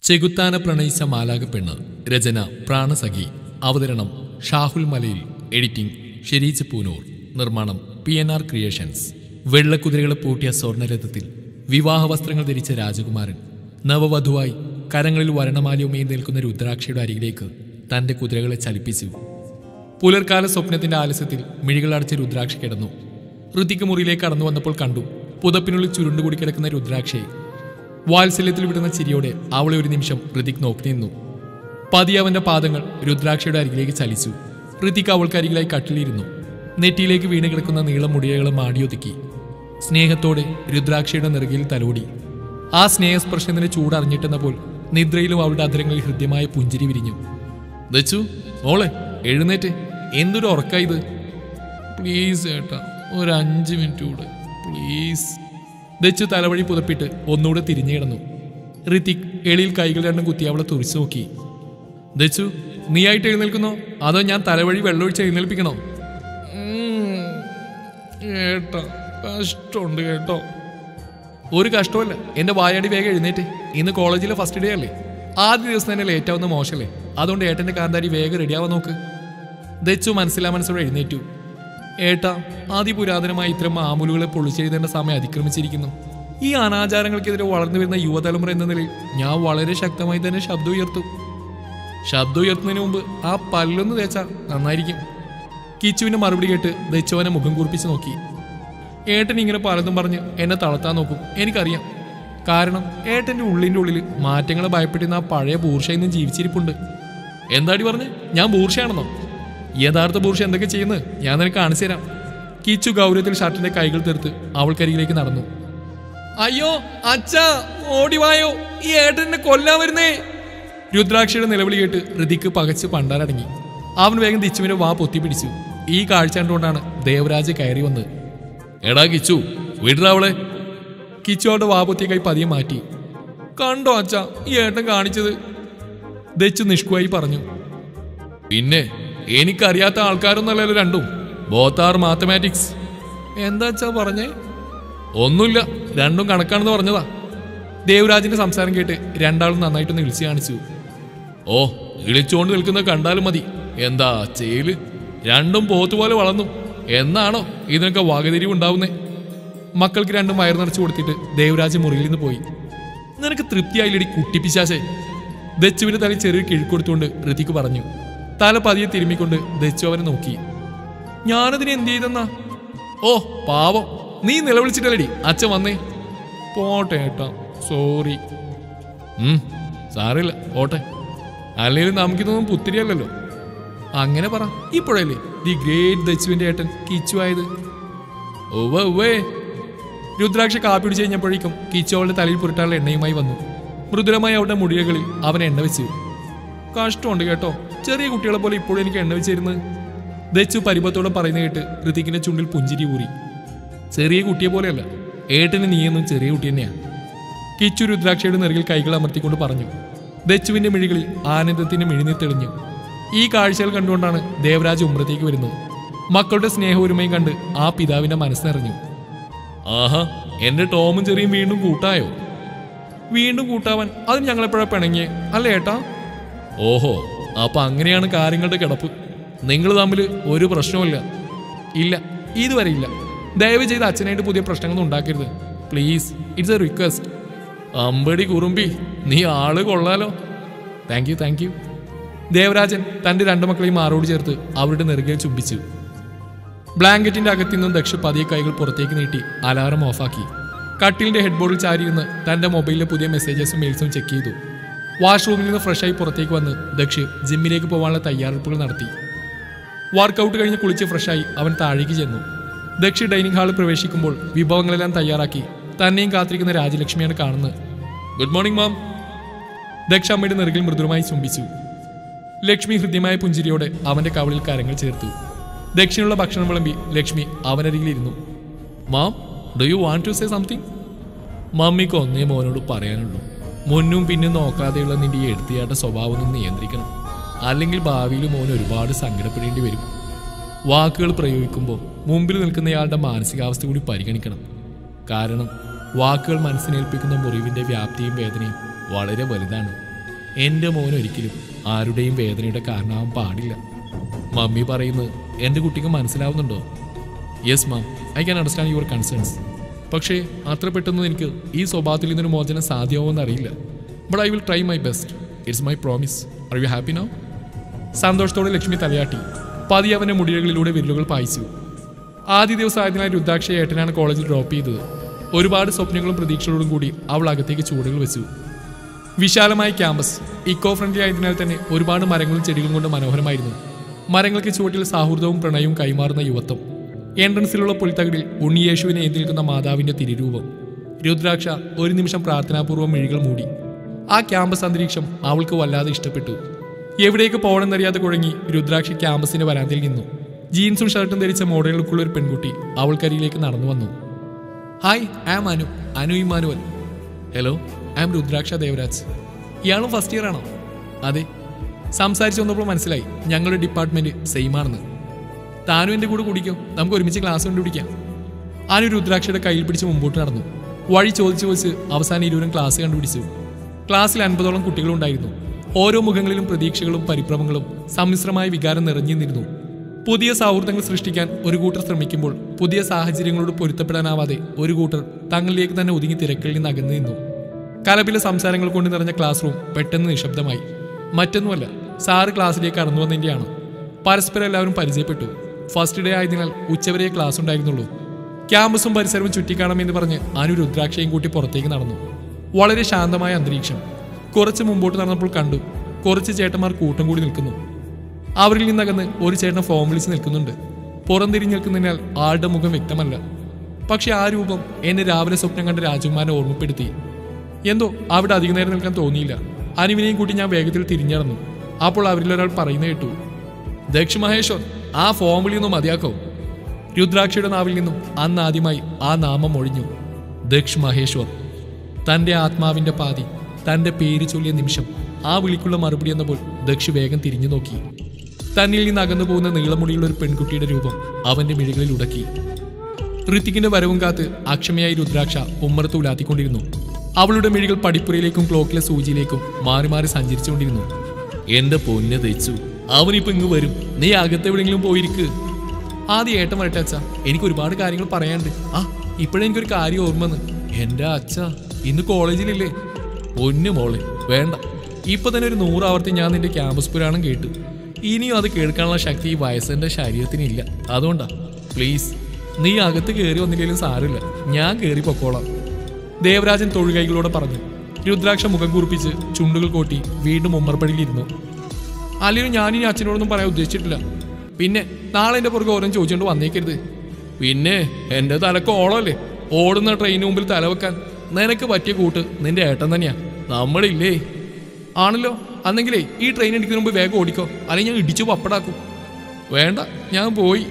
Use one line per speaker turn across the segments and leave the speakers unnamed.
ചെകുത്താന പ്രണയിച്ച മാലാക പെണ്ണ് രചന പ്രാണസഖി അവതരണം ഷാഹുൽ മലയിൽ എഡിറ്റിംഗ് ഷെരീച്ച് പൂനൂർ നിർമ്മാണം പി എൻ ആർ ക്രിയേഷൻസ് വെള്ളക്കുതിരകളെ പൂട്ടിയ സ്വർണ്ണരഥത്തിൽ വിവാഹ വസ്ത്രങ്ങൾ ധരിച്ച രാജകുമാരൻ നവവധുവായി കരങ്ങളിൽ വരണമാലിയുമേൽ നിൽക്കുന്ന രുദ്രാക്ഷയുടെ അരികിലേക്ക് തന്റെ കുതിരകളെ ചലിപ്പിച്ചു പുലർക്കാല സ്വപ്നത്തിന്റെ ആലസ്യത്തിൽ മിഴികൾ അടച്ച രുദ്രാക്ഷ കിടന്നു ഋതിക്ക് മുറിയിലേക്ക് കടന്നു വന്നപ്പോൾ കണ്ടു പുതപ്പിനുള്ളിൽ ചുരുണ്ടുകൂടി കിടക്കുന്ന രുദ്രാക്ഷയെ വാത്സല്യത്തിൽ വിടുന്ന ചിരിയോടെ അവളെ ഒരു നിമിഷം ഋതിക് നോക്കി നിന്നു പതി അവന്റെ പാദങ്ങൾ രുദ്രാക്ഷയുടെ അരികിലേക്ക് ചലിച്ചു ഋതിക് അവൾക്ക് അരികിലായി കട്ടിലിരുന്നു നെറ്റിയിലേക്ക് വീണ് കിടക്കുന്ന നീളം മുടിയകളെ മാടിയൊതുക്കി സ്നേഹത്തോടെ രുദ്രാക്ഷയുടെ നെറുകയിൽ തലോടി ആ സ്നേഹസ്പർശനത്തിന്റെ ചൂടറിഞ്ഞിട്ടെന്ന പോൽ നിദ്രയിലും അവളുടെ അധരങ്ങളിൽ ഹൃദ്യമായ പുഞ്ചിരി വിരിഞ്ഞു ദച്ചു മോളെ എഴുന്നേറ്റ് എന്തൊരു ഉറക്ക ഇത് പ്ലീസ് ഏട്ടാ ഒരു അഞ്ച് മിനിറ്റ് കൂടെ പ്ലീസ് ദച്ചു തലവഴി പുതപ്പിട്ട് ഒന്നുകൂടെ തിരിഞ്ഞു കിടന്നു ഋതിക് എളിയിൽ കൈകൾ രണ്ടും കുത്തി അവളെ തുറിച്ചു നോക്കി ദച്ചു നീ ആയിട്ട് എഴുന്നേൽക്കുന്നോ അതോ ഞാൻ തലവഴി വെള്ളമൊഴിച്ച് എഴുന്നേൽപ്പിക്കണോ ഏട്ടാ കഷ്ടമുണ്ട് കേട്ടോ ഒരു കഷ്ടമല്ല എന്റെ വായാടി വേഗം എഴുന്നേറ്റ് ഇന്ന് കോളേജിലെ ഫസ്റ്റ് ഡേ അല്ലേ ആദ്യ ദിവസം തന്നെ ലേറ്റ് ആവുന്ന മോശമല്ലേ അതുകൊണ്ട് ഏട്ടന്റെ കാന്താരി വേഗം റെഡിയാവാൻ നോക്ക് ദച്ചു മനസ്സിലാ മനസ്സോടെ എഴുന്നേറ്റു ഏട്ടാ അതിപുരാതനമായ ഇത്തരം മാമൂലുകളെ പൊളിച്ചെഴുതേണ്ട സമയം അതിക്രമിച്ചിരിക്കുന്നു ഈ അനാചാരങ്ങൾക്കെതിരെ വളർന്നു വരുന്ന യുവതലമുറ എന്ന നിലയിൽ ഞാൻ വളരെ ശക്തമായി തന്നെ ശബ്ദം ഉയർത്തും ശബ്ദം ഉയർത്തുന്നതിന് മുമ്പ് ആ പല്ലൊന്ന് തേച്ചാ നന്നായിരിക്കും കിച്ചുവിന്റെ മറുപടി കേട്ട് ദച്ചുവനെ മുഖം കുറിപ്പിച്ച് നോക്കി ഏട്ടൻ ഇങ്ങനെ പലതും പറഞ്ഞ് എന്നെ തളർത്താൻ നോക്കും എനിക്കറിയാം കാരണം ഏട്ടന്റെ ഉള്ളിന്റെ ഉള്ളിൽ മാറ്റങ്ങളെ ഭയപ്പെട്ടിരുന്ന ആ പഴയ ബൂർഷ ഇന്നും ജീവിച്ചിരിപ്പുണ്ട് എന്താടി പറഞ്ഞ് ഞാൻ ബൂർഷയാണെന്നോ യഥാർത്ഥ ബൂർഷ എന്തൊക്കെ ചെയ്യുന്നത് ഞാൻ നിനക്ക് കാണിച്ചു തരാം കിച്ചു ഗൗരവത്തിൽ ഷർട്ടിന്റെ കൈകൾ തീർത്ത് അവൾക്കരികിലേക്ക് നടന്നു അയ്യോ അച്ഛാ ഓടിവായോ ഈ ഏട്ടനെ കൊല്ലാൻ വരുന്നേ രുദ്രാക്ഷയുടെ നിലവിളി കേട്ട് ഋതിക്ക് പകച്ച് പണ്ടാരടങ്ങി അവൻ വേഗം ദിച്ചുവിനെ വാ പൊത്തിപ്പിടിച്ചു ഈ കാഴ്ച കണ്ടുകൊണ്ടാണ് ദേവരാജ് കയറി വന്നത് എടാ കിച്ചു വിടറാ അവളെ കിച്ചു അവളുടെ വാ പൊത്തിയ കൈ പതിയെ മാറ്റി കണ്ടോ അച്ഛ ഈ ഏട്ടൻ കാണിച്ചത് ദച്ചു നിഷ്കുവായി പറഞ്ഞു പിന്നെ എനിക്കറിയാത്ത ആൾക്കാരൊന്നല്ലല്ലോ രണ്ടും ബോത്താർ മാത്തമാറ്റിക്സ് എന്താ അച്ഛാ പറഞ്ഞേ ഒന്നുമില്ല രണ്ടും കണക്കാണെന്ന് പറഞ്ഞതാ ദേവരാജിന്റെ സംസാരം കേട്ട് രണ്ടാളും നന്നായിട്ടൊന്ന് വിളിച്ചു കാണിച്ചു ഓ ഇളിച്ചോണ്ട് നിൽക്കുന്ന കണ്ടാലും മതി എന്താ ചേല് രണ്ടും പോത്തുപോലെ വളർന്നു എന്നാണോ ഇതിനൊക്കെ വകതിരിവ് ഉണ്ടാവുന്നേ മക്കൾക്ക് രണ്ടും വയർ നിറച്ചു കൊടുത്തിട്ട് ദേവരാജ് മുറിയിൽ നിന്ന് പോയി നിനക്ക് തൃപ്തിയായില്ലടി കുട്ടിപ്പിശാശേ ദച്ചുവിന്റെ തല ചെറിയ കിഴിക്കൊടുത്തുകൊണ്ട് ഋതിക്ക് പറഞ്ഞു തല പതിയെ തിരുമ്മിക്കൊണ്ട് ദച്ചു അവനെ നോക്കി ഞാനതിന് എന്ത് ചെയ്തെന്നാ ഓ പാവം നീ നിലവിളിച്ചിട്ടല്ലടി അച്ഛൻ വന്നേ പോട്ടെ ഏട്ടാ സോറി ഉം, സാരമില്ല ഓട്ടെ അല്ലെങ്കിൽ നമുക്കിതൊന്നും പുത്തിരിയല്ലല്ലോ അങ്ങനെ പറ ഇപ്പോഴല്ലേ ദി ഗ്രേറ്റ് ദച്ചുവിന്റെ ഏട്ടൻ കിച്ചു ആയത് ഉവ്വ ഉവ്വേ രുദ്രാക്ഷ കാപ്പി പിടിച്ച് കഴിഞ്ഞപ്പോഴേക്കും കിച്ചു അവളുടെ തലയിൽ പുരട്ടാനുള്ള എണ്ണയുമായി വന്നു മൃദുലമായി അവളുടെ മുടികളിൽ അവൻ എണ്ണ വെച്ചു കഷ്ടമുണ്ട് കേട്ടോ ചെറിയ കുട്ടികളെ പോലെ ഇപ്പോഴും എനിക്ക് എണ്ണ വെച്ചിരുന്നത് ദച്ചു പരിഭവത്തോടെ പറയുന്ന കേട്ട് ഋതിക്കിന്റെ ചുണ്ടിൽ പുഞ്ചിരി ഊറി ചെറിയ കുട്ടിയെ പോലെയല്ല ഏട്ടന് നീയെന്നും ചെറിയ കുട്ടി തന്നെയാ കിച്ചു രുദ്രാക്ഷയുടെ നെറുകിൽ കൈകൾ അമർത്തിക്കൊണ്ട് പറഞ്ഞു ദച്ചുവിന്റെ മിഴികളിൽ ആനന്ദത്തിന്റെ മിഴിനീർ തെളിഞ്ഞു ഈ കാഴ്ചകൾ കണ്ടുകൊണ്ടാണ് ദേവരാജ് ഉമ്രത്തേക്ക് വരുന്നത് മക്കളുടെ സ്നേഹപൂരുമയും കണ്ട് ആ പിതാവിന്റെ മനസ്സ് നിറഞ്ഞു ആഹാ എന്റെ ടോമും ചെറിയും വീണ്ടും കൂട്ടായോ വീണ്ടും കൂട്ടാവാൻ അത് ഞങ്ങളെപ്പോഴാ പിണങ്ങിയേ അല്ല ഏട്ടാ ഓഹോ അപ്പൊ അങ്ങനെയാണ് കാര്യങ്ങളുടെ കിടപ്പ് നിങ്ങൾ തമ്മിൽ ഒരു പ്രശ്നവുമില്ല ഇല്ല ഇതുവരെ ഇല്ല ദയവ് ചെയ്ത് അച്ഛനായിട്ട് പുതിയ പ്രശ്നങ്ങളൊന്നും ഉണ്ടാക്കരുത് പ്ലീസ് ഇറ്റ്സ് എ റിക്വസ്റ്റ് അമ്പടി കുറുമ്പി നീ ആള് കൊള്ളാലോ thank you thank you Devarajan തന്റെ രണ്ടു മക്കളെയും മാറോട് ചേർത്ത് അവരുടെ നെറുകയിൽ ചുംബിച്ചു ബ്ലാങ്കറ്റിന്റെ അകത്തു നിന്നും ദക്ഷ പതിയെ കൈകൾ പുറത്തേക്ക് നീട്ടി അലാറം ഓഫാക്കി കട്ടിലിന്റെ ഹെഡ്ബോർഡിൽ ചാരിയിരുന്ന് തന്റെ മൊബൈലിലെ പുതിയ മെസ്സേജസും മെയിൽസും ചെക്ക് ചെയ്തു വാഷ്റൂമിൽ നിന്ന് ഫ്രഷായി പുറത്തേക്ക് വന്ന് ദക്ഷ് ജിമ്മിലേക്ക് പോകാനുള്ള തയ്യാറെടുപ്പുകൾ നടത്തി വർക്കൗട്ട് കഴിഞ്ഞ് കുളിച്ച് ഫ്രഷായി അവൻ താഴേക്ക് ചെന്നു ദക്ഷി ഡൈനിങ് ഹാളിൽ പ്രവേശിക്കുമ്പോൾ വിഭവങ്ങളെല്ലാം തയ്യാറാക്കി തന്നെയും കാത്തിരിക്കുന്ന രാജലക്ഷ്മിയാണ് കാണുന്നത് ഗുഡ് മോർണിംഗ് മാം ദക്ഷ അമ്മയുടെ നെറുകിൽ മൃദുരമായി ചുംബിച്ചു ലക്ഷ്മി ഹൃദ്യമായ പുഞ്ചിരിയോടെ അവന്റെ കവളിൽ കരങ്ങൾ ചേർത്തു ദക്ഷിണുള്ള ഭക്ഷണം വിളമ്പി ലക്ഷ്മി അവനരികിലിരുന്നു ma'am do you want to say something മമ്മിക്ക് ഒന്നേ മോനോട് പറയാനുള്ളൂ മുന്നും പിന്നും നോക്കാതെയുള്ള നിന്റെ ഈ എടുത്തിയാട്ട സ്വഭാവം ഒന്ന് നിയന്ത്രിക്കണം അല്ലെങ്കിൽ ഭാവിയിൽ മോൻ ഒരുപാട് സങ്കടപ്പെടേണ്ടി വരും വാക്കുകൾ പ്രയോഗിക്കുമ്പോൾ മുമ്പിൽ നിൽക്കുന്നയാളുടെ മാനസികാവസ്ഥ കൂടി പരിഗണിക്കണം കാരണം വാക്കുകൾ മനസ്സിനേൽപ്പിക്കുന്ന മുറിവിന്റെ വ്യാപ്തിയും വേദനയും വളരെ വലുതാണ് എൻ്റെ മോൻ ഒരിക്കലും ആരുടെയും വേദനയുടെ കാരണമാവാൻ പാടില്ല മമ്മി പറയുന്നത് എൻ്റെ കുട്ടിക്ക് മനസ്സിലാവുന്നുണ്ടോ yes ma'am I can understand your concerns പക്ഷേ അത്ര പെട്ടെന്ന് എനിക്ക് ഈ സ്വഭാവത്തിൽ നിന്നൊരു മോചനം സാധ്യമാവുമെന്ന് അറിയില്ല but I will try my best it's my promise are you happy no സന്തോഷത്തോടെ ലക്ഷ്മി തലയാട്ടി പതി അവന്റെ മുടികളിലൂടെ വിരലുകൾ പായിച്ചു ആദ്യ ദിവസം ആയതിനാൽ രുദ്രാക്ഷ ഏട്ടനാണ് കോളേജിൽ ഡ്രോപ്പ് ചെയ്തത് ഒരുപാട് സ്വപ്നങ്ങളും പ്രതീക്ഷകളോടും കൂടി അവൾ അകത്തേക്ക് ചൂടുകൾ വെച്ചു വിശാലമായ ക്യാമ്പസ് ഇക്കോ ഫ്രണ്ട്ലി ആയതിനാൽ തന്നെ ഒരുപാട് മരങ്ങളും ചെടികളും കൊണ്ട് മനോഹരമായിരുന്നു മരങ്ങൾക്ക് ചുവട്ടിൽ സൗഹൃദവും പ്രണയവും കൈമാറുന്ന യുവത്വം എൻട്രൻസിലുള്ള പുൽത്തകിടിൽ ഉണ്ണിയേശുവിനെ ഏന്തി നിൽക്കുന്ന മാതാവിന്റെ തിരുരൂപം രുദ്രാക്ഷ ഒരു നിമിഷം പ്രാർത്ഥനാപൂർവ്വം മിഴികൾ മൂടി ആ ക്യാമ്പസ് അന്തരീക്ഷം അവൾക്ക് വല്ലാതെ ഇഷ്ടപ്പെട്ടു എവിടേക്ക് പോകണമെന്നറിയാതെ കുഴങ്ങി രുദ്രാക്ഷ ക്യാമ്പസിന്റെ വരാന്തയിൽ നിന്നു ജീൻസും ഷർട്ടും ധരിച്ച മോഡൽ ലുക്കുള്ള ഒരു പെൺകുട്ടി അവൾക്കരിയിലേക്ക് നടന്നു വന്നു hi am Anu Anu Emmanuel hello I am Rudraksha Devaraj ഇയാളും ഫസ്റ്റ് ഇയർ ആണോ അതെ സംസാരിച്ചു വന്നപ്പോൾ മനസ്സിലായി ഞങ്ങളുടെ ഡിപ്പാർട്ട്മെന്റ് സെയിം ആണെന്ന് താനും എൻ്റെ കൂടെ കുടിക്കും നമുക്ക് ഒരുമിച്ച് ക്ലാസ് കണ്ടുപിടിക്കാം അനു രുദ്രാക്ഷയുടെ കയ്യിൽ പിടിച്ച് മുമ്പോട്ട് നടന്നു വഴി ചോദിച്ചു ചോദിച്ച് അവസാനം ഇരുവരും ക്ലാസ് കണ്ടുപിടിച്ചു ക്ലാസ്സിൽ അൻപതോളം കുട്ടികളുണ്ടായിരുന്നു ഓരോ മുഖങ്ങളിലും പ്രതീക്ഷകളും പരിഭ്രമങ്ങളും സമ്മിശ്രമായ വികാരം നിറഞ്ഞു നിന്നിരുന്നു പുതിയ സൗഹൃദങ്ങൾ സൃഷ്ടിക്കാൻ ഒരു കൂട്ടർ ശ്രമിക്കുമ്പോൾ പുതിയ സാഹചര്യങ്ങളോട് പൊരുത്തപ്പെടാനാവാതെ ഒരു കൂട്ടർ തങ്ങളിലേക്ക് തന്നെ ഒതുങ്ങി തിരക്കിൽ നിന്ന് അകന്നു നിന്നു കലപിലെ സംസാരങ്ങൾ കൊണ്ട് നിറഞ്ഞ ക്ലാസ് റൂം പെട്ടെന്ന് നിശബ്ദമായി മറ്റൊന്നുമല്ല സാറ് ക്ലാസ്സിലേക്ക് കടന്നു വന്നതിൻ്റെയാണ് പരസ്പരം എല്ലാവരും പരിചയപ്പെട്ടു ഫസ്റ്റ് ഡേ ആയതിനാൽ ഉച്ചവരെ ക്ലാസ് ഉണ്ടായിരുന്നുള്ളൂ ക്യാമ്പസും പരിസരവും ചുറ്റിക്കാണമെന്ന് പറഞ്ഞ് അനു രുദ്രാക്ഷയും കൂട്ടി പുറത്തേക്ക് നടന്നു വളരെ ശാന്തമായ അന്തരീക്ഷം കുറച്ച് മുമ്പോട്ട് നടന്നപ്പോൾ കണ്ടു കുറച്ച് ചേട്ടന്മാർ കൂട്ടം കൂടി നിൽക്കുന്നു അവരിൽ നിന്നകന്ന് ഒരു ചേട്ടൻ ഫോം വിളിച്ച് നിൽക്കുന്നുണ്ട് പുറംതിരിഞ്ഞ് നിൽക്കുന്നതിനാൽ ആളുടെ മുഖം വ്യക്തമല്ല പക്ഷെ ആ രൂപം എന്നെ രാവിലെ സ്വപ്നം കണ്ട രാജകുമാരനെ ഓർമ്മപ്പെടുത്തി എന്തോ അവിടെ അധിക നേരം നിൽക്കാൻ തോന്നിയില്ല അനുവിനെയും കൂട്ടി ഞാൻ വേഗത്തിൽ തിരിഞ്ഞടന്നു അപ്പോൾ അവരിൽ ഒരാൾ പറയുന്ന കേട്ടു ദക്ഷ് മഹേശ്വർ ആ ഫോം വിളിയൊന്നും മതിയാക്കോ രുദ്രാക്ഷയുടെ നാവിൽ നിന്നും അന്ന് ആദ്യമായി ആ നാമം ഒഴിഞ്ഞു ദക്ഷ് മഹേശ്വർ തന്റെ ആത്മാവിന്റെ പാതി തന്റെ പേര് ചൊല്ലിയ നിമിഷം ആ വിളിക്കുള്ള മറുപടി എന്നപ്പോൾ ദക്ഷ് വേഗം തിരിഞ്ഞു നോക്കി തന്നിൽ നിന്ന് അകന്നു പോകുന്ന നീളമുടിയുള്ള ഒരു പെൺകുട്ടിയുടെ രൂപം അവന്റെ മിഴികളിൽ ഉടക്കി ഋത്തിക്കിന്റെ വരവും കാത്ത് അക്ഷമയായി രുദ്രാക്ഷ ഉമ്മറത്ത് ഉലാത്തിക്കൊണ്ടിരുന്നു അവളുടെ മിഴികൾ പടിപ്പുരയിലേക്കും ക്ലോക്കിലെ സൂചിയിലേക്കും മാറി മാറി സഞ്ചരിച്ചുകൊണ്ടിരുന്നു എന്റെ പൊന്ന് തയ്ച്ചു അവനിപ്പോ ഇങ്ങ് വരും നീ അകത്തെവിടെങ്കിലും പോയിരിക്ക് ആദ്യം ഏട്ടൻ വരട്ടെ അച്ഛ എനിക്ക് ഒരുപാട് കാര്യങ്ങൾ പറയാനുണ്ട് ആ ഇപ്പോഴെനിക്കൊരു കാര്യം ഓർമ്മന്ന് എന്റെ അച്ഛ ഇന്ന് കോളേജിലില്ലേ പൊന്നു മോളെ വേണ്ട ഇപ്പൊ തന്നെ ഒരു നൂറ് ആവർത്തി ഞാൻ നിന്റെ ക്യാമ്പസ് പുരാണം കേട്ടു ഇനിയും അത് കേൾക്കാനുള്ള ശക്തി ഈ വയസ്സന്റെ ശരീരത്തിനില്ല അതുകൊണ്ടാ പ്ലീസ് നീ അകത്ത് കയറി വന്നില്ലെങ്കിലും സാരമില്ല ഞാൻ കയറി പൊക്കോളാം ദേവരാജൻ തൊഴുകൈകളോടെ പറഞ്ഞു രുദ്രാക്ഷ മുഖം കുറിപ്പിച്ച് ചുണ്ടുകൾ കോട്ടി വീണ്ടും ഉമ്മർപ്പടിയിലിരുന്നു അല്ലെങ്കിൽ ഞാനിനി അച്ഛനോടൊന്നും പറയാൻ ഉദ്ദേശിച്ചിട്ടില്ല പിന്നെ നാളെ എൻ്റെ പുറകെ ഓരോ ചോദിച്ചുകൊണ്ട് വന്നേക്കരുത് പിന്നെ എൻ്റെ തലക്ക് ഓളമല്ലേ ഓടുന്ന ട്രെയിന് മുമ്പിൽ തലവെക്കാൻ നിനക്ക് പറ്റിയ കൂട്ട് നിന്റെ ഏട്ടൻ തന്നെയാ നമ്മളില്ലേ ആണല്ലോ അന്നെങ്കിലേ ഈ ട്രെയിൻ എടുക്കുന്നതിന് മുമ്പ് വേഗം ഓടിക്കോ അല്ലെങ്കിൽ ഞാൻ ഇടിച്ചു പപ്പടാക്കും വേണ്ട ഞാൻ പോയി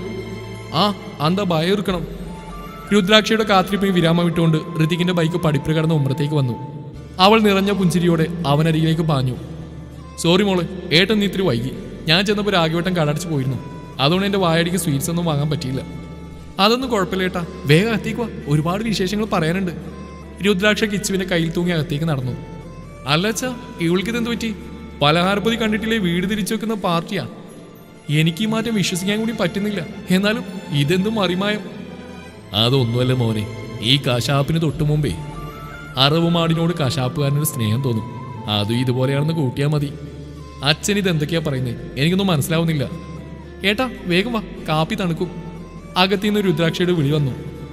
ആ അന്താ ഭയം എടുക്കണം രുദ്രാക്ഷയുടെ കാത്തിരിപ്പിന് വിരാമം വിട്ടുകൊണ്ട് ഋതികിന്റെ ബൈക്ക് പടിപ്പുര കടന്ന് ഉമ്മറത്തേക്ക് വന്നു അവൾ നിറഞ്ഞ പുഞ്ചിരിയോടെ അവനരികിലേക്ക് പാഞ്ഞു സോറി മോളെ ഏട്ടൻ നീ ഇത്തിരി വൈകി ഞാൻ ചെന്നപ്പോൾ രാഘവട്ടം കടടച്ച് പോയിരുന്നു അതുകൊണ്ട് എൻ്റെ വായടിക്ക് സ്വീറ്റ്സ് ഒന്നും വാങ്ങാൻ പറ്റിയില്ല അതൊന്നും കുഴപ്പമില്ല ഏട്ടാ വേഗം അകത്തേക്ക് വാ ഒരുപാട് വിശേഷങ്ങൾ പറയാനുണ്ട് രുദ്രാക്ഷ കിച്ചുവിന്റെ കയ്യിൽ തൂങ്ങി അകത്തേക്ക് നടന്നു അല്ല അച്ഛാ ഇവൾക്കിതെന്ത് പറ്റി പലഹാരപ്പൊതി കണ്ടിട്ടില്ലേ വീട് തിരിച്ചു വെക്കുന്ന പാർട്ടിയാ എനിക്ക് ഈ മാറ്റം വിശ്വസിക്കാൻ കൂടി പറ്റുന്നില്ല എന്നാലും ഇതെന്തും മറിമായം അതൊന്നുമല്ല മോനെ ഈ കശാപ്പിന് തൊട്ടു മുമ്പേ അറവുമാടിനോട് കശാപ്പുകാരനൊരു സ്നേഹം തോന്നും അതും ഇതുപോലെയാണെന്ന് കൂട്ടിയാൽ മതി അച്ഛൻ ഇത് എന്തൊക്കെയാ പറയുന്നത് എനിക്കൊന്നും മനസ്സിലാവുന്നില്ല ഏട്ടാ വേഗം വാ കാപ്പി തണുക്കും അകത്തുനിന്ന് രുദ്രാക്ഷയുടെ വിളി വന്നു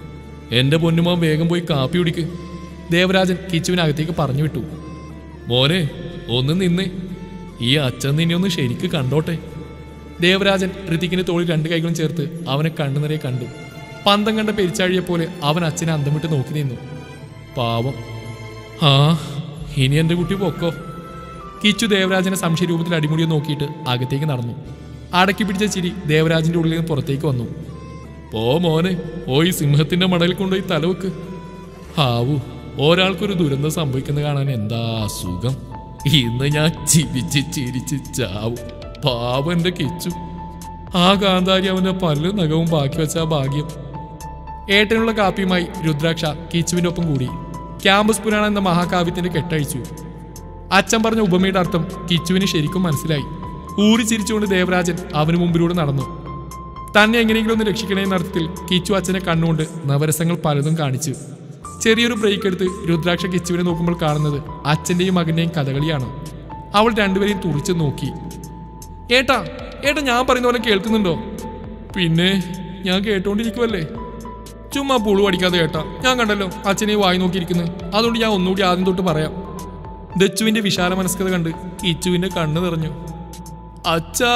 എന്റെ പൊന്നുമാൻ വേഗം പോയി കാപ്പി കുടിക്ക് ദേവരാജൻ കിച്ചുവിനകത്തേക്ക് പറഞ്ഞു വിട്ടു മോനെ ഒന്ന് നിന്നേ ഈ അച്ഛൻ നിന്നെ ഒന്ന് ശരിക്ക് കണ്ടോട്ടെ ദേവരാജൻ ഋതിക്കിന്റെ തോളിൽ രണ്ട് കൈകളും ചേർത്ത് അവനെ കണ്ണുനിറയെ കണ്ടു പന്തം കണ്ട പെരിച്ചാഴിയെ പോലെ അവൻ അച്ഛനെ അന്തം വിട്ട് നോക്കി നിന്നു പാവം ആ ഇനി എന്റെ കുട്ടി പൊക്കോ കിച്ചു ദേവരാജനെ സംശയരൂപത്തിൽ അടിമുടിയെ നോക്കിയിട്ട് അകത്തേക്ക് നടന്നു അടക്കി പിടിച്ച ചിരി ദേവരാജന്റെ ഉള്ളിൽ നിന്ന് പുറത്തേക്ക് വന്നു പോ മോനെ പോയി സിംഹത്തിന്റെ മടയിൽ കൊണ്ടുപോയി തലവെക്ക് ഹാവു ഒരാൾക്കൊരു ദുരന്തം സംഭവിക്കുന്നത് കാണാൻ എന്താ സുഖം ഇന്ന് ഞാൻ ചിരിച്ച് ചിരിച്ച് ചാവും പാവം എന്റെ കിച്ചു ആ കാന്താരി അവന്റെ പല്ല് നഖവും ബാക്കി വെച്ച ആ ഭാഗ്യം ഏട്ടനുള്ള കാപ്പിയുമായി രുദ്രാക്ഷ കിച്ചുവിന്റെ ഒപ്പം കൂടി ക്യാമ്പസ് പുരാണം എന്ന മഹാകാവ്യത്തിന്റെ കെട്ടഴിച്ചു അച്ഛൻ പറഞ്ഞ ഉപമയുടെ അർത്ഥം കിച്ചുവിന് ശരിക്കും മനസ്സിലായി ഊറി ചിരിച്ചുകൊണ്ട് ദേവരാജൻ അവന് മുമ്പിലൂടെ നടന്നു തന്നെ എങ്ങനെയെങ്കിലും ഒന്ന് രക്ഷിക്കണേ എന്ന അർത്ഥത്തിൽ കിച്ചു അച്ഛനെ കണ്ണുകൊണ്ട് നവരസങ്ങൾ പലതും കാണിച്ചു ചെറിയൊരു ബ്രേക്ക് എടുത്ത് രുദ്രാക്ഷ കിച്ചുവിനെ നോക്കുമ്പോൾ കാണുന്നത് അച്ഛന്റെയും മകന്റെയും കഥകളിയാണ് അവൾ രണ്ടുപേരെയും തുറിച്ചു നോക്കി ഏട്ടാ ഏട്ടാ ഞാൻ പറയുന്ന പോലെ കേൾക്കുന്നുണ്ടോ പിന്നെ ഞാൻ കേട്ടോണ്ടിരിക്കുവല്ലേ ചുമ്മാ പുളു അടിക്കാതെ ഏട്ടാ ഞാൻ കണ്ടല്ലോ അച്ഛനെ വായി നോക്കിയിരിക്കുന്നത് അതുകൊണ്ട് ഞാൻ ഒന്നുകൂടി ആദ്യം തൊട്ട് പറയാം ദച്ചുവിന്റെ വിശാല മനസ്കത കണ്ട് കിച്ചുവിന്റെ കണ്ണ് നിറഞ്ഞു അച്ഛാ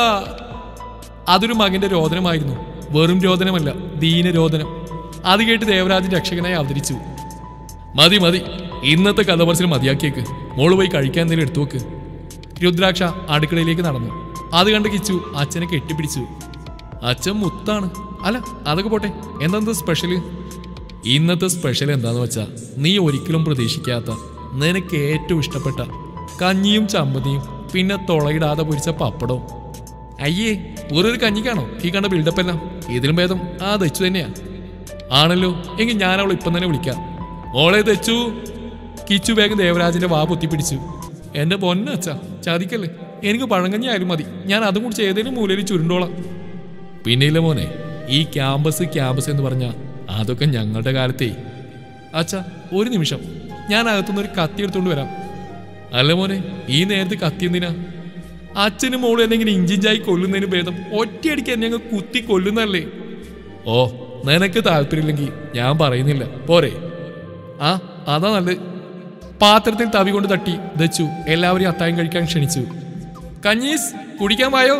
അതൊരു മകന്റെ രോദനമായിരുന്നു വെറും രോദനമല്ല ദീനരോദനം അത് കേട്ട് ദേവരാജൻ രക്ഷകനായി അവതരിച്ചു മതി മതി ഇന്നത്തെ കഥ പറച്ചിൽ മതിയാക്കിയേക്ക് മോള് പോയി കഴിക്കാൻ എന്തെങ്കിലും എടുത്തു വെക്ക് രുദ്രാക്ഷ അടുക്കളയിലേക്ക് നടന്നു അത് കണ്ട് കിച്ചു അച്ഛനെ കെട്ടിപ്പിടിച്ചു അച്ഛൻ മുത്താണ് അല്ല അതൊക്കെ പോട്ടെ എന്താ സ്പെഷ്യല് ഇന്നത്തെ സ്പെഷ്യൽ എന്താന്ന് വെച്ചാ നീ ഒരിക്കലും പ്രതീക്ഷിക്കാത്ത നിനക്ക് ഏറ്റവും ഇഷ്ടപ്പെട്ട കഞ്ഞിയും ചമ്മതിയും പിന്നെ തുളയിടാതെ പൊരിച്ച പപ്പടവും അയ്യേ വെറൊരു കഞ്ഞിക്കാണോ ഈ കണ്ട ബിൽഡപ്പ് എല്ലാം ഇതിലും ഭേദം ആ ദച്ചു തന്നെയാ ആണല്ലോ എങ്കിൽ ഞാൻ അവളെ ഇപ്പം തന്നെ വിളിക്കാം മോളെ ദച്ചു കിച്ചു വേഗം ദേവരാജന്റെ വാ പൊത്തിപ്പിടിച്ചു എന്റെ പൊന്നച്ച ചതിക്കല്ലേ എനിക്ക് പഴങ്കഞ്ഞി ആയാലും മതി ഞാൻ അതും കൂടി ഏതെങ്കിലും മൂലയിൽ ചുരുണ്ടോളാം പിന്നെയില്ല മോനെ ഈ ക്യാമ്പസ് ക്യാമ്പസ് എന്ന് പറഞ്ഞ അതൊക്കെ ഞങ്ങളുടെ കാലത്തേ അച്ഛ ഒരു നിമിഷം ഞാൻ അകത്തുനിന്ന് ഒരു കത്തി എടുത്തുകൊണ്ട് വരാം അല്ല മോനെ ഈ നേരത്തെ കത്തി എന്തിനാ അച്ഛനും മോളും എന്നെ ഇങ്ങനെ ഇഞ്ചിഞ്ചായി കൊല്ലുന്നതിന് ഭേദം ഒറ്റയടിക്ക് എന്നെ അങ്ങ് കുത്തി കൊല്ലുന്നല്ലേ ഓ നിനക്ക് താല്പര്യമില്ലെങ്കിൽ ഞാൻ പറയുന്നില്ല പോരെ ആ അതാ നല്ലത് പാത്രത്തിൽ തവി കൊണ്ട് തട്ടി ദച്ചു എല്ലാവരെയും അത്തായം കഴിക്കാൻ ക്ഷണിച്ചു കഞ്ഞീസ് കുടിക്കാൻ വായോ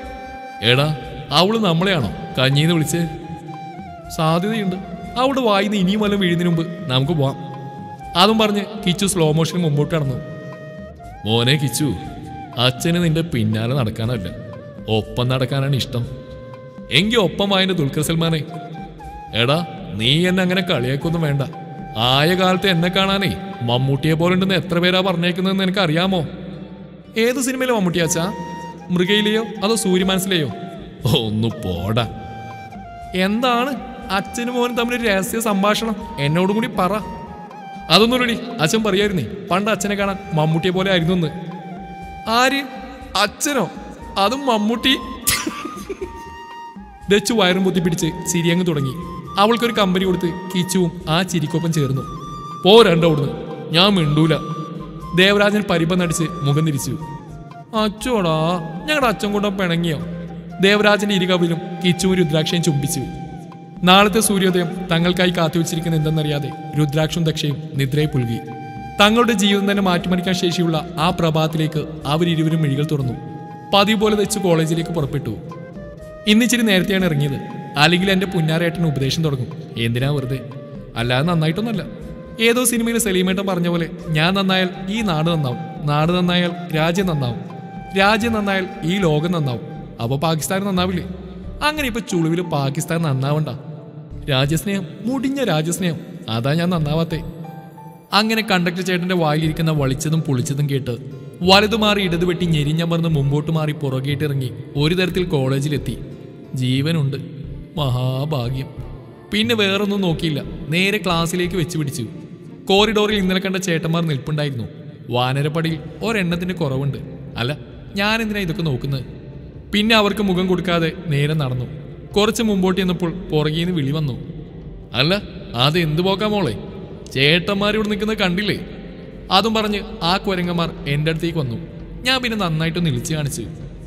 എടാ അവള് നമ്മളെയാണോ കഞ്ഞീന്ന് വിളിച്ച് സാധ്യതയുണ്ട് അവളുടെ വായിന്ന് ഇനിയും വല്ലതും വീഴുന്നതിന് മുമ്പ് നമുക്ക് പോവാം അതും പറഞ്ഞ് കിച്ചു സ്ലോ മോഷൻ മുമ്പോട്ട് കടന്നു മോനെ കിച്ചു അച്ഛന് നിന്റെ പിന്നാലെ നടക്കാനല്ല ഒപ്പം നടക്കാനാണ് ഇഷ്ടം എങ്കി ഒപ്പം വായന്റെ ദുൽഖർ സൽമാനെ എടാ നീ എന്നെ അങ്ങനെ കളിയാക്കൊന്നും വേണ്ട ആയ കാലത്ത് എന്നെ കാണാനേ മമ്മൂട്ടിയെ പോലെ ഉണ്ടെന്ന് എത്ര പേരാ പറഞ്ഞേക്കുന്നതെന്ന് എനിക്ക് അറിയാമോ ഏത് സിനിമയിലെ മമ്മൂട്ടിയാച്ചാ മൃഗയിലെയോ അതോ സൂര്യമാനസിലെയോ ഒന്ന് പോടാ എന്താണ് അച്ഛനും മോനും തമ്മിൽ ഒരു രഹസ്യ സംഭാഷണം എന്നോടും കൂടി പറ അതൊന്നുമില്ലടി അച്ഛൻ പറയായിരുന്നേ പണ്ട് അച്ഛനെ കാണാൻ മമ്മൂട്ടിയെ പോലെ ആയിരുന്നു എന്ന് ആര് അച്ഛനോ അതും മമ്മൂട്ടി ദച്ചു വയറും പൊത്തിപ്പിടിച്ച് ചിരിയങ്ങ് തുടങ്ങി അവൾക്കൊരു കമ്പനി കൊടുത്ത് കിച്ചുവും ആ ചിരിക്കൊപ്പം ചേർന്നു പോരണ്ട അവിടുന്ന് ഞാൻ മിണ്ടൂല ദേവരാജൻ പരിഭം നടിച്ച് മുഖം തിരിച്ചു അച്ചോടാ ഞങ്ങളുടെ അച്ഛൻ കൊണ്ട പിണങ്ങിയോ ദേവരാജന്റെ ഇരുകവിലും കിച്ചുവും രുദ്രാക്ഷയും ചുംബിച്ചു നാളത്തെ സൂര്യോദയം തങ്ങൾക്കായി കാത്തുവച്ചിരിക്കുന്ന എന്തെന്നറിയാതെ രുദ്രാക്ഷും ദക്ഷയും നിദ്രയെ പുൽകി തങ്ങളുടെ ജീവിതം തന്നെ മാറ്റിമറിക്കാൻ ശേഷിയുള്ള ആ പ്രഭാതത്തിലേക്ക് അവരിരുവരും മിഴികൾ തുറന്നു പതിവ് പോലെ വെച്ച് കോളേജിലേക്ക് പുറപ്പെട്ടു ഇന്നിച്ചിരി നേരത്തെയാണ് ഇറങ്ങിയത് അല്ലെങ്കിൽ എന്റെ പുന്നാരേട്ടന് ഉപദേശം തുടങ്ങും എന്തിനാ വെറുതെ അല്ലാതെ നന്നായിട്ടൊന്നല്ല ഏതോ സിനിമയിൽ സലീമേട്ടൻ പറഞ്ഞ പോലെ ഞാൻ നന്നായാൽ ഈ നാട് നന്നാവും നാട് നന്നായാൽ രാജ്യം നന്നാവും രാജ്യം നന്നായാൽ ഈ ലോകം നന്നാവും അപ്പൊ പാകിസ്ഥാൻ നന്നാവില്ലേ അങ്ങനെ ഇപ്പൊ ചുളിവിൽ പാകിസ്ഥാൻ നന്നാവണ്ട രാജ്യസ്നേഹം മുടിഞ്ഞ രാജ്യസ്നേഹം അതാ ഞാൻ നന്നാവാത്തേ അങ്ങനെ കണ്ടക്ടർ ചേട്ടന്റെ വായിലിരിക്കുന്ന വളിച്ചതും പൊളിച്ചതും കേട്ട് വലതു മാറി ഇടത് വെട്ടി ഞെരിഞ്ഞമർന്ന് മുമ്പോട്ട് മാറി പുറകേട്ടിറങ്ങി ഒരു തരത്തിൽ കോളേജിലെത്തി ജീവനുണ്ട് മഹാഭാഗ്യം പിന്നെ വേറൊന്നും നോക്കിയില്ല നേരെ ക്ലാസ്സിലേക്ക് വെച്ച് പിടിച്ചു കോറിഡോറിൽ ഇന്നലെ കണ്ട ചേട്ടന്മാർ നിൽപ്പുണ്ടായിരുന്നു വാനരപ്പടിയിൽ ഒരെണ്ണത്തിന്റെ കുറവുണ്ട് അല്ല ഞാൻ എന്തിനാ ഇതൊക്കെ നോക്കുന്നത് പിന്നെ അവർക്ക് മുഖം കൊടുക്കാതെ നേരെ നടന്നു കുറച്ച് മുമ്പോട്ട് ചെന്നപ്പോൾ പുറകീന്ന് വിളി വന്നു അല്ല അത് എന്തു പോക്കാ മോളെ ചേട്ടന്മാർ ഇവിടെ നിൽക്കുന്നത് കണ്ടില്ലേ അതും പറഞ്ഞ് ആ കുരങ്ങന്മാർ എൻ്റെ അടുത്തേക്ക് വന്നു ഞാൻ പിന്നെ നന്നായിട്ടൊന്ന് ഇളിച്ചു കാണിച്ചു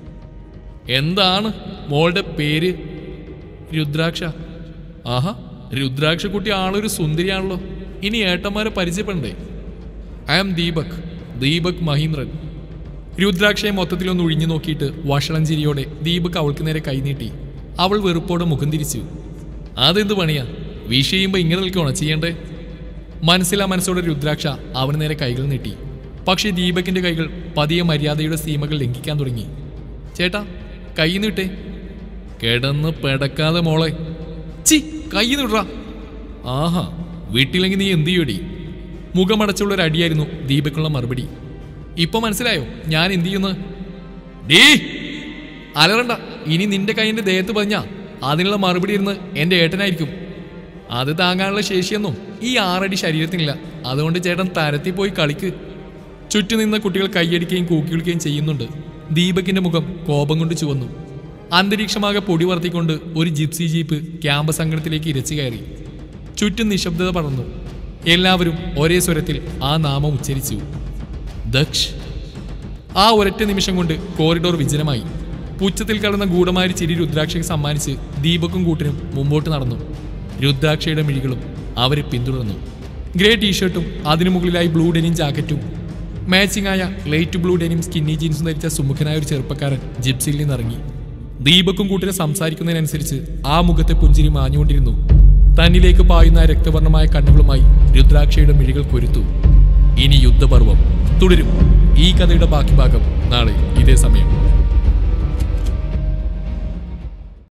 എന്താണ് മോളുടെ പേര് രുദ്രാക്ഷ ആഹാ രുദ്രാക്ഷ കുട്ടി ആളൊരു സുന്ദരിയാണല്ലോ ഇനി ഏട്ടന്മാരെ പരിചയപ്പെടണ്ടേ ഐ ആം ദീപക് ദീപക് മഹീന്ദ്രൻ രുദ്രാക്ഷയെ മൊത്തത്തിലൊന്ന് ഒഴിഞ്ഞു നോക്കിയിട്ട് വഷളഞ്ചിരിയോടെ ദീപക് അവൾക്ക് നേരെ കൈനീട്ടി അവൾ വെറുപ്പോടെ മുഖം തിരിച്ചു അതെന്ത് പണിയാ വിഷ് ചെയ്യുമ്പോൾ ഇങ്ങനെ നിൽക്കണോ ചെയ്യണ്ടേ മനസ്സിലാ മനസ്സോടെ രുദ്രാക്ഷ അവന് നേരെ കൈകൾ നീട്ടി പക്ഷേ ദീപകിന്റെ കൈകൾ പതിയെ മര്യാദയുടെ സീമകൾ ലംഘിക്കാൻ തുടങ്ങി ചേട്ടാ കൈ നീട്ടേ കിടന്ന് പെടക്കാതെ മോളെ ചി കൈ നീട്ടാ ആഹാ വീട്ടിലെങ്കിൽ നീ എന്ത് ചെയ്യടി മുഖമടച്ചുള്ള ഒരു അടിയായിരുന്നു ദീപക്കുള്ള മറുപടി ഇപ്പൊ മനസ്സിലായോ ഞാൻ എന്ത് ചെയ്യുന്നത് ഡീ അലറണ്ട ഇനി നിന്റെ കൈയിന്റെ ദേഹത്ത് പതിഞ്ഞാ അതിനുള്ള മറുപടി ഇരുന്ന് എന്റെ ഏട്ടനായിരിക്കും അത് താങ്ങാനുള്ള ശേഷിയൊന്നും ഈ ആറടി ശരീരത്തിനില്ല അതുകൊണ്ട് ചേട്ടൻ തരത്തിൽ പോയി കളിക്ക് ചുറ്റും നിന്ന കുട്ടികൾ കൈയടിക്കുകയും കൂക്കി വിളിക്കുകയും ചെയ്യുന്നുണ്ട് ദീപകിന്റെ മുഖം കോപം കൊണ്ട് ചുവന്നു അന്തരീക്ഷമാകെ പൊടി വർത്തിക്കൊണ്ട് ഒരു ജിപ്സി ജീപ്പ് ക്യാമ്പസ് അങ്കണത്തിലേക്ക് ഇരച്ചു കയറി ചുറ്റും നിശബ്ദത പടർന്നു എല്ലാവരും ഒരേ സ്വരത്തിൽ ആ നാമം ഉച്ചരിച്ചു ദക്ഷ് ആ ഒരൊറ്റ നിമിഷം കൊണ്ട് കോറിഡോർ വിജനമായി പുച്ഛത്തിൽ കടന്ന ഗൂഢമായ ഒരു ചിരി രുദ്രാക്ഷയ്ക്ക് സമ്മാനിച്ച് ദീപക്കും കൂട്ടിനും മുമ്പോട്ട് നടന്നു രുദ്രാക്ഷയുടെ മിഴികളും അവരെ പിന്തുടർന്നു ഗ്രേ ടീഷർട്ടും അതിനു മുകളിലായി ബ്ലൂ ഡെനിം ജാക്കറ്റും മാച്ചിങ് ആയ ലൈറ്റ് ബ്ലൂ ഡെനിം സ്കിന്നി ജീൻസും ധരിച്ച സുമുഖനായ ഒരു ചെറുപ്പക്കാരൻ ജിപ്സിയിൽ നിന്നിറങ്ങി ദീപക്കും കൂട്ടിനെ സംസാരിക്കുന്നതിനനുസരിച്ച് ആ മുഖത്തെ പുഞ്ചിരി മാഞ്ഞുകൊണ്ടിരുന്നു തന്നിലേക്ക് പായുന്ന ആ രക്തവർണ്ണമായ കണ്ണുകളുമായി രുദ്രാക്ഷയുടെ മിഴികൾ കൊരുത്തു ഇനി യുദ്ധപർവം തുടരും ഈ കഥയുടെ ബാക്കി ഭാഗം നാളെ ഇതേ സമയം